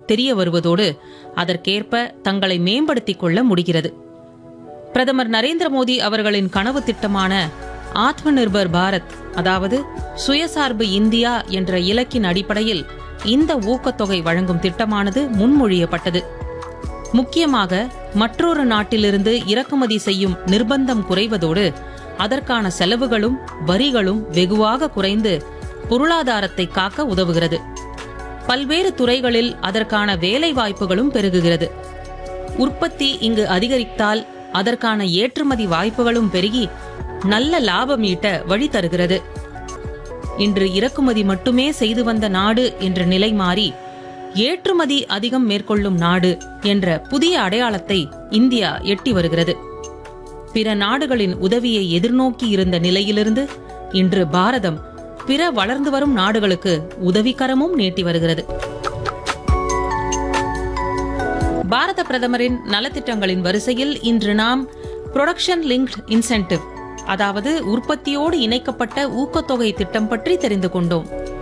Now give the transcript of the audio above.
தெரிய வருவதோடு அதற்கேற்ப தங்களை மேம்படுத்திக் கொள்ள முடிகிறது பிரதமர் நரேந்திர மோடி அவர்களின் கனவு திட்டமான ஆத்ம நிர்பர் பாரத் அதாவது சுயசார்பு இந்தியா என்ற இலக்கின் அடிப்படையில் இந்த ஊக்கத்தொகை வழங்கும் திட்டமானது முன்மொழியப்பட்டது முக்கியமாக மற்றொரு நாட்டிலிருந்து இறக்குமதி செய்யும் நிர்பந்தம் குறைவதோடு அதற்கான செலவுகளும் வரிகளும் வெகுவாக குறைந்து பொருளாதாரத்தை காக்க உதவுகிறது பல்வேறு துறைகளில் அதற்கான வேலை வாய்ப்புகளும் பெருகுகிறது உற்பத்தி இங்கு அதிகரித்தால் அதற்கான ஏற்றுமதி வாய்ப்புகளும் பெருகி நல்ல லாபம் ஈட்ட வழி தருகிறது இன்று இறக்குமதி மட்டுமே செய்து வந்த நாடு என்ற நிலை மாறி ஏற்றுமதி அதிகம் மேற்கொள்ளும் நாடு என்ற புதிய அடையாளத்தை இந்தியா எட்டி வருகிறது பிற நாடுகளின் உதவியை எதிர்நோக்கி இருந்த நிலையிலிருந்து இன்று பாரதம் பிற வளர்ந்து வரும் நாடுகளுக்கு உதவிக்கரமும் நீட்டி வருகிறது பாரத பிரதமரின் நலத்திட்டங்களின் வரிசையில் இன்று நாம் புரொடக்ஷன் லிங்க்ட் இன்சென்டிவ் அதாவது உற்பத்தியோடு இணைக்கப்பட்ட ஊக்கத்தொகை திட்டம் பற்றி தெரிந்து கொண்டோம்